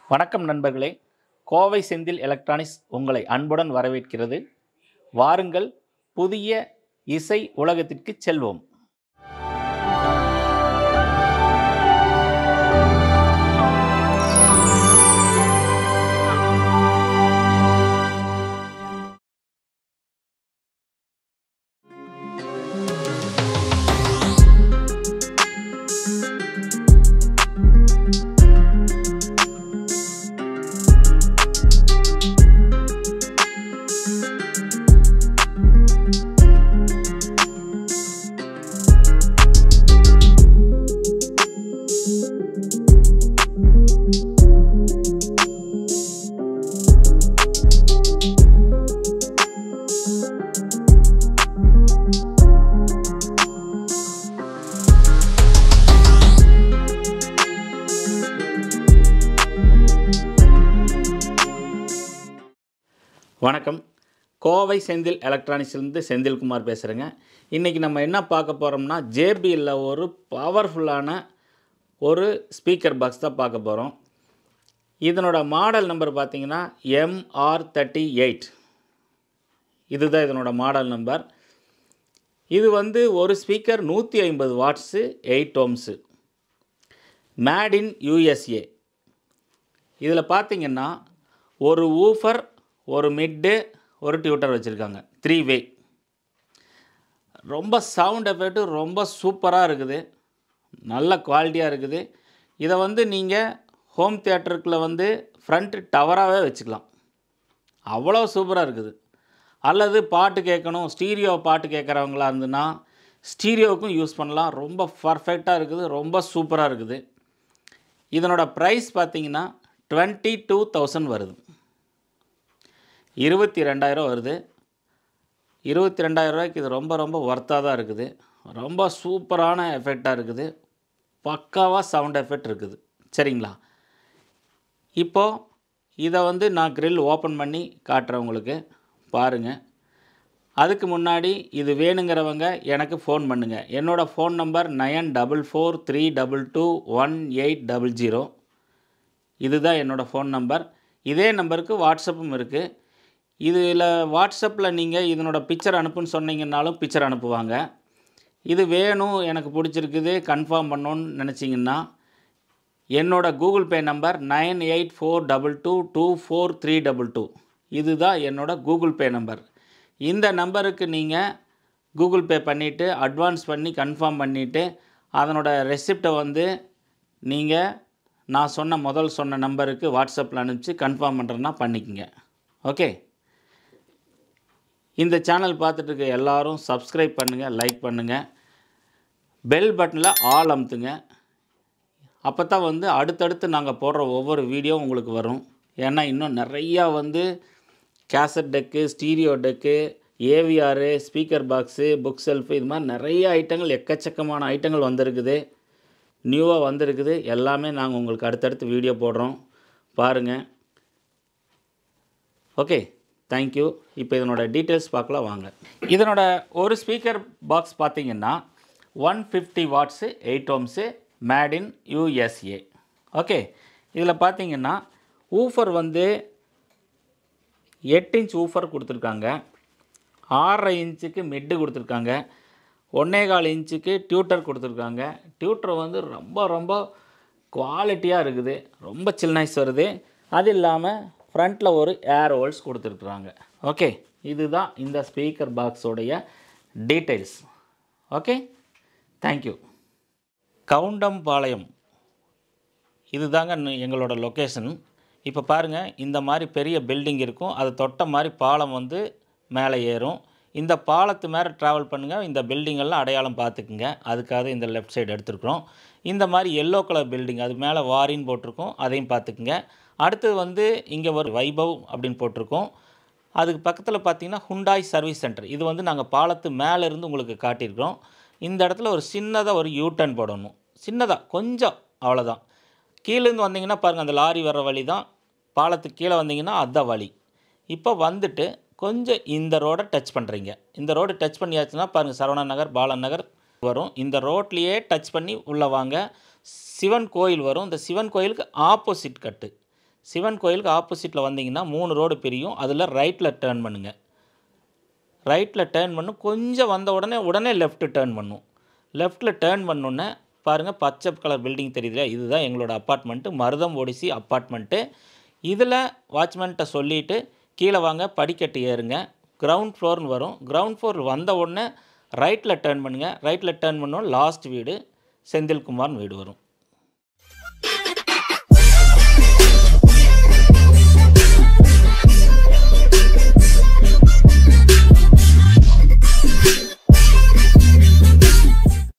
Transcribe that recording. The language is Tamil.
வணக்கம் நண்பர்களே கோவை செந்தில் எலக்ட்ரானிக்ஸ் உங்களை அன்புடன் வரவேற்கிறது வாருங்கள் புதிய இசை உலகத்திற்கு செல்வோம் வணக்கம் கோவை செந்தில் எலக்ட்ரானிக்ஸ்லேருந்து செந்தில்குமார் பேசுகிறேங்க இன்றைக்கி நம்ம என்ன பார்க்க போகிறோம்னா ஜேபியில் ஒரு பவர்ஃபுல்லான ஒரு ஸ்பீக்கர் பாக்ஸ் தான் பார்க்க போகிறோம் இதனோட மாடல் நம்பர் பார்த்தீங்கன்னா எம்ஆர் தேர்ட்டி எயிட் இதுதான் இதனோட மாடல் நம்பர் இது வந்து ஒரு ஸ்பீக்கர் நூற்றி ஐம்பது watts eight ohms made in USA இதில் பார்த்தீங்கன்னா ஒரு ஊஃபர் ஒரு மிட்டு ஒரு டியூட்டர் வச்சுருக்காங்க த்ரீ வே ரொம்ப சவுண்ட் எஃபெக்ட்டு ரொம்ப சூப்பராக இருக்குது நல்ல குவாலிட்டியாக இருக்குது இதை வந்து நீங்கள் ஹோம் தியேட்டருக்குள்ள வந்து ஃப்ரண்ட் டவராகவே வச்சுக்கலாம் அவ்வளோ சூப்பராக இருக்குது அல்லது பாட்டு கேட்கணும் ஸ்டீரியோ பாட்டு கேட்குறவங்களா இருந்துன்னா ஸ்டீரியோவுக்கும் யூஸ் பண்ணலாம் ரொம்ப பர்ஃபெக்டாக இருக்குது ரொம்ப சூப்பராக இருக்குது இதனோட ப்ரைஸ் பார்த்தீங்கன்னா டுவெண்ட்டி டூ தௌசண்ட் வருது இருபத்தி ரெண்டாயிரம் வருது இருபத்தி ரெண்டாயிரம் ரூபாய்க்கு இது ரொம்ப ரொம்ப ஒர்த்தாக தான் இருக்குது ரொம்ப சூப்பரான எஃபெக்டாக இருக்குது பக்காவாக சவுண்ட் எஃபெக்ட் இருக்குது சரிங்களா இப்போது இதை வந்து நான் grill ஓப்பன் பண்ணி காட்டுறேன் உங்களுக்கு பாருங்கள் அதுக்கு முன்னாடி இது வேணுங்கிறவங்க எனக்கு ஃபோன் பண்ணுங்கள் என்னோடய phone number nine double four three double two one eight double zero இதுதான் என்னோடய ஃபோன் நம்பர் இதே நம்பருக்கு வாட்ஸ்அப்பும் இருக்குது இதில் வாட்ஸ்அப்பில் நீங்கள் இதனோட பிக்சர் அனுப்புன்னு சொன்னீங்கன்னாலும் பிக்சர் அனுப்புவாங்க இது வேணும் எனக்கு பிடிச்சிருக்குது கன்ஃபார்ம் பண்ணணுன்னு நினச்சிங்கன்னா என்னோட Google Pay number nine eight four double two two four three double two இதுதான் என்னோட கூகுள் பே நம்பர் இந்த நம்பருக்கு நீங்கள் கூகுள் பே பண்ணிவிட்டு அட்வான்ஸ் பண்ணி கன்ஃபார்ம் பண்ணிவிட்டு அதனோட ரெசிப்டை வந்து நீங்கள் நான் சொன்ன முதல் சொன்ன நம்பருக்கு வாட்ஸ்அப்பில் அனுப்பிச்சு கன்ஃபார்ம் பண்ணுறேன்னா பண்ணிக்கங்க ஓகே இந்த சேனல் பார்த்துட்டு இருக்க எல்லாரும் சப்ஸ்கிரைப் பண்ணுங்கள் லைக் பண்ணுங்கள் பெல் பட்டனில் ஆல் அமுத்துங்க அப்போ தான் வந்து அடுத்தடுத்து நாங்கள் போடுற ஒவ்வொரு வீடியோ உங்களுக்கு வரும் ஏன்னா இன்னும் நிறையா வந்து cassette deck stereo deck AVR speaker box bookshelf இது மாதிரி நிறைய ஐட்டங்கள் எக்கச்சக்கமான ஐட்டங்கள் வந்திருக்குது நியூவாக வந்திருக்குது எல்லாமே நாங்கள் உங்களுக்கு அடுத்தடுத்து வீடியோ போடுறோம் பாருங்கள் ஓகே தேங்க்யூ இப்போ இதனோட டீட்டெயில்ஸ் பார்க்கலாம் வாங்க இதனோட ஒரு ஸ்பீக்கர் பாக்ஸ் பார்த்தீங்கன்னா one fifty watts eight ohms made in USA okay இதில் பார்த்தீங்கன்னா ஊஃபர் வந்து எட்டு இன்ச் ஊஃபர் கொடுத்துருக்காங்க ஆறரை இன்ச்சுக்கு மிட்டு கொடுத்துருக்காங்க ஒன்றே கால் இன்ச்சுக்கு டியூட்டர் கொடுத்துருக்காங்க டியூட்டர் வந்து ரொம்ப ரொம்ப குவாலிட்டியாக இருக்குது ரொம்ப சில்னைஸ் வருது அது இல்லாமல் ஃப்ரண்ட்டில் ஒரு ஏர் ஹோல்ஸ் கொடுத்துருக்குறாங்க ஓகே இதுதான் இந்த ஸ்பீக்கர் பாக்ஸோடைய டீட்டெயில்ஸ் ஓகே தேங்க்யூ கவுண்டம்பாளையம் இதுதாங்க நு- எங்களோட லொக்கேஷன் இப்போ பாருங்கள் இந்த மாதிரி பெரிய பில்டிங் இருக்கும் அது தொட்ட மாதிரி பாலம் வந்து மேலே ஏறும் இந்த பாலத்து மேலே ட்ராவல் பண்ணுங்கள் இந்த பில்டிங்கெல்லாம் அடையாளம் பார்த்துக்குங்க அதுக்காக இந்த லெஃப்ட் சைடு எடுத்துருக்குறோம் இந்த மாதிரி எல்லோ கலர் பில்டிங் அது மேலே வாரின்னு போட்டிருக்கோம் அதையும் பார்த்துக்குங்க அடுத்து வந்து இங்கே ஒரு வைபவ் அப்படின்னு போட்டிருக்கோம் அதுக்கு பக்கத்தில் பார்த்தீங்கன்னா ஹுண்டாய் சர்வீஸ் சென்டர் இது வந்து நாங்கள் பாலத்து மேலே இருந்து உங்களுக்கு காட்டியிருக்கிறோம் இந்த இடத்துல ஒரு சின்னதாக ஒரு யூ டர்ன் போடணும் சின்னதாக கொஞ்சம் அவ்வளோதான் கீழேருந்து வந்தீங்கன்னா பாருங்கள் அந்த லாரி வர்ற வழி தான் பாலத்துக்கு கீழே வந்தீங்கன்னா அதுதான் வழி இப்போ வந்துட்டு கொஞ்சம் இந்த ரோடை டச் பண்ணுறீங்க இந்த ரோடு டச் பண்ணியாச்சுன்னா பாருங்கள் சரவணா நகர் பாலன் நகர் வரும் இந்த ரோட்லேயே டச் பண்ணி உள்ளே வாங்க சிவன் கோயில் வரும் இந்த சிவன் கோயிலுக்கு ஆப்போசிட் கட்டு சிவன் கோயிலுக்கு ஆப்போசிட்டில் வந்தீங்கன்னா மூணு ரோடு பிரியும் அதில் ரைட்டில் டேர்ன் பண்ணுங்கள் ரைட்டில் டேர்ன் பண்ணும் கொஞ்சம் வந்த உடனே உடனே லெஃப்ட்டு டேர்ன் பண்ணும் லெஃப்ட்டில் டேர்ன் பண்ணோன்னே பாருங்கள் பச்சை கலர் பில்டிங் தெரியுதுல இதுதான் எங்களோட அப்பார்ட்மெண்ட்டு மருதம் ஒடிசி அப்பார்ட்மெண்ட்டு இதில் வாட்ச்மேன்கிட்ட சொல்லிவிட்டு கீழே வாங்க படிக்கட்டு ஏறுங்க கிரவுண்ட் ஃப்ளோர்னு வரும் கிரவுண்ட் ஃப்ளோர் வந்த உடனே ரைட்டில் டேர்ன் பண்ணுங்கள் ரைட்டில் டேர்ன் பண்ணோம் லாஸ்ட் வீடு செந்தில்குமார்னு வீடு வரும்